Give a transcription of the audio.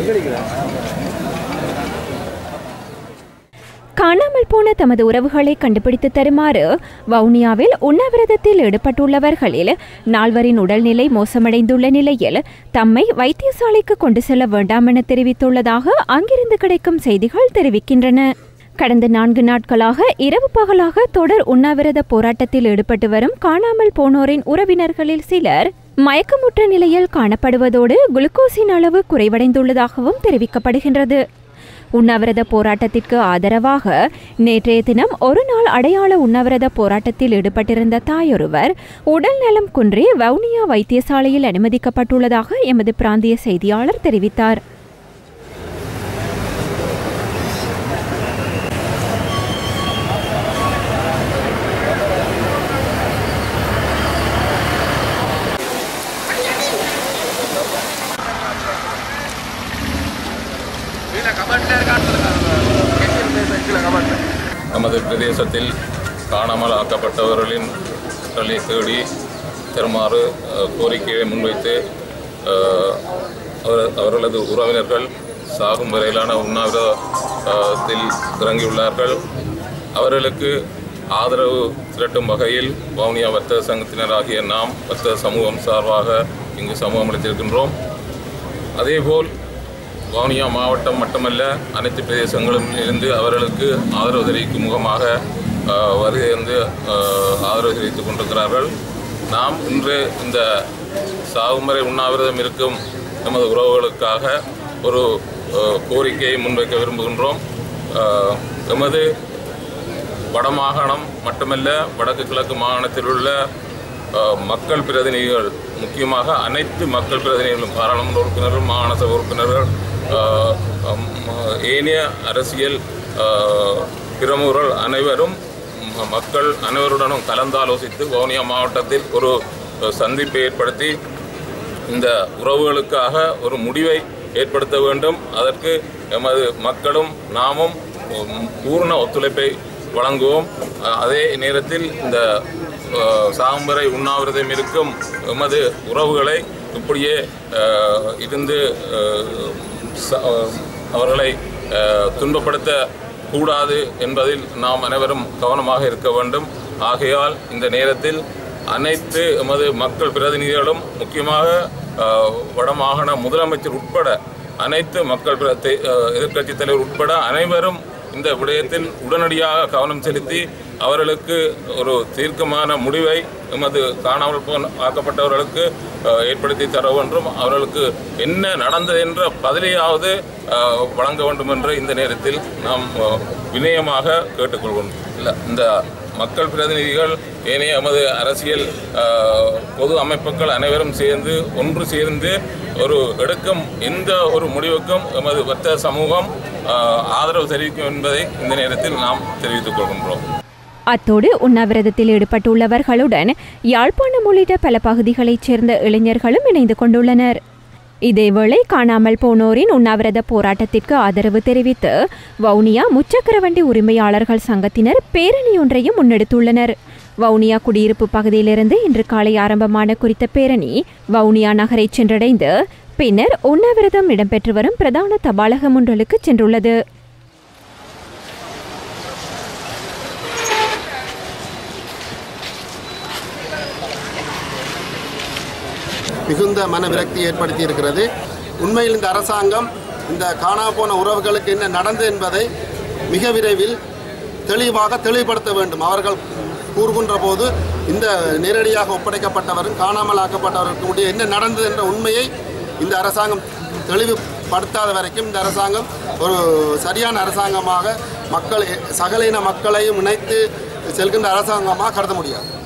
காணாமல் போன தமது உறவுகளை கண்டுபிடித்து தருமாறு வவுனியாவில் உண்ணாவிரதத்தில் ஈடுபட்டுள்ளவர்களில் நால்வரின் உடல்நிலை மோசமடைந்துள்ள நிலையில் தம்மை வைத்தியசாலைக்கு கொண்டு செல்ல வேண்டாம் என தெரிவித்துள்ளதாக அங்கிருந்து கிடைக்கும் செய்திகள் தெரிவிக்கின்றன கடந்த நான்கு நாட்களாக இரவு பகலாக தொடர் உண்ணாவிரத போராட்டத்தில் ஈடுபட்டு வரும் காணாமல் போனோரின் உறவினர்களில் சிலர் மயக்கமுற்ற நிலையில் காணப்படுவதோடு குளுக்கோஸின் அளவு குறைவடைந்துள்ளதாகவும் தெரிவிக்கப்படுகின்றது உண்ணாவிரத போராட்டத்திற்கு ஆதரவாக நேற்றைய தினம் ஒரு நாள் அடையாள உண்ணாவிரத போராட்டத்தில் ஈடுபட்டிருந்த தாயொருவர் உடல் நலம் குன்றி வவுனியா வைத்தியசாலையில் அனுமதிக்கப்பட்டுள்ளதாக எமது பிராந்திய செய்தியாளர் தெரிவித்தார் நமது பிரதேசத்தில் காணாமல் ஆக்கப்பட்டவர்களின் உடலை தேடி தருமாறு அஹ், கோரிக்கையை முன்வைத்து அஹ், அவர் அவர்களது உறவினர்கள் சாகும் வரையிலான உண்ணாவிரதத்தில் இறங்கியுள்ளார்கள் அவர்களுக்கு ஆதரவு திரட்டும் வகையில் வவுனியா வர்த்தக சங்கத்தினராகிய நாம் வர்த்தக சமூகம் சார்பாக இங்கு சமூகம் அளித்திருக்கின்றோம் அதேபோல் வவுனியா மாவட்டம் மட்டுமல்ல அனைத்து பிரதேசங்களும் இருந்து அவர்களுக்கு ஆதரவு தெரிவிக்கும் முகமாக ஆஹ், வருகை வந்து ஆஹ், ஆதரவு தெரிவித்துக் கொண்டிருக்கிறார்கள் நாம் இன்று இந்த சாகுமுறை உண்ணாவிரதம் இருக்கும் நமது உறவுகளுக்காக ஒரு ஆஹ், கோரிக்கையை முன்வைக்க விரும்புகின்றோம் ஆஹ், எமது வடமாகாணம் மட்டுமல்ல வடக்கு கிழக்கு மாகாணத்தில் உள்ள அஹ், மக்கள் பிரதிநிதிகள் முக்கியமாக அனைத்து மக்கள் பிரதிநிதிகளும் பாராளுமன்ற உறுப்பினர்கள் மாகாண சபை உறுப்பினர்கள் அஹ், அம், ஏனைய அரசியல் அஹ், பிரமுகர்கள் அனைவரும் ம- மக்கள் அனைவருடனும் கலந்தாலோசித்து வவுனியா மாவட்டத்தில் ஒரு அஹ், சந்திப்பை ஏற்படுத்தி இந்த உறவுகளுக்காக ஒரு முடிவை ஏற்படுத்த வேண்டும் அதற்கு எமது மக்களும் நாமும் உம், பூர்ண ஒத்துழைப்பை வழங்குவோம் அஹ், அதே நேரத்தில் இந்த அஹ், சாம்பரை உண்ணாவிரதம் இருக்கும் எமது உறவுகளை இப்படியே அஹ், இருந்து அஹ், ச- அஹ், அவர்களை அஹ், துன்பப்படுத்த கூடாது என்பதில் நாம் அனைவரும் கவனமாக இருக்க வேண்டும் ஆகையால் இந்த நேரத்தில் அனைத்து எமது மக்கள் பிரதிநிதிகளும் முக்கியமாக அஹ், வடமாகாண முதலமைச்சர் உட்பட அனைத்து மக்கள் எதிர்க்கட்சி தலைவர் உட்பட அனைவரும் இந்த விடயத்தில் உடனடியாக கவனம் செலுத்தி அவர்களுக்கு ஒரு தீர்க்கமான முடிவை எமது காணாமல் போன ஆக்கப்பட்டவர்களுக்கு அஹ், ஏற்படுத்தி தர வேண்டும் அவர்களுக்கு என்ன நடந்தது என்ற பதிலையாவது அஹ், வழங்க வேண்டும் என்று இந்த நேரத்தில் நாம் அஹ், வினயமாக கேட்டுக்கொள்வோம் இல்லை இந்த மக்கள் பிரதிநிதிகள் ஏனைய எமது அரசியல் அஹ், பொது அமைப்புகள் அனைவரும் சேர்ந்து ஒன்று சேர்ந்து ஒரு எடுக்கும் எந்த ஒரு முடிவுக்கும் எமது வர்த்தக சமூகம் அஹ், ஆதரவு தெரிவிக்கும் என்பதை இந்த நேரத்தில் நாம் தெரிவித்துக் கொள்கின்றோம் அத்தோடு உண்ணாவிரதத்தில் ஈடுபட்டுள்ளவர்களுடன் யாழ்ப்பாணம் உள்ளிட்ட பல பகுதிகளைச் சேர்ந்த இளைஞர்களும் இணைந்து கொண்டுள்ளனர் இதேவேளை காணாமல் போனோரின் உண்ணாவிரத போராட்டத்திற்கு ஆதரவு தெரிவித்து வவுனியா முச்சக்கர வண்டி உரிமையாளர்கள் சங்கத்தினர் பேரணியொன்றையும் முன்னெடுத்துள்ளனர் வவுனியா குடியிருப்பு பகுதியிலிருந்து இன்று காலை ஆரம்பமான குறித்த பேரணி வவுனியா நகரை சென்றடைந்து பின்னர் உண்ணாவிரதம் இடம்பெற்று வரும் பிரதான தபாலகம் ஒன்றலுக்கு சென்றுள்ளது மிகுந்த மன விரக்தி ஏற்படுத்தி இருக்கிறது உண்மையில் இந்த அரசாங்கம் இந்த காணா போன உறவுகளுக்கு என்ன நடந்தது என்பதை மிக விரைவில் தெளிவாக தெளிவுபடுத்த வேண்டும் அவர்கள் கூறுகின்ற போது இந்த நேரடியாக ஒப்படைக்கப்பட்டவரும் காணாமல் ஆக்கப்பட்டவருக்கு முடிய என்ன நடந்தது என்ற உண்மையை இந்த அரசாங்கம் தெளிவுபடுத்தாத வரைக்கும் இந்த அரசாங்கம் ஒரு சரியான அரசாங்கமாக மக்கள் சகல இன மக்களையும் இணைத்து செல்கின்ற அரசாங்கமாக கருத முடியாது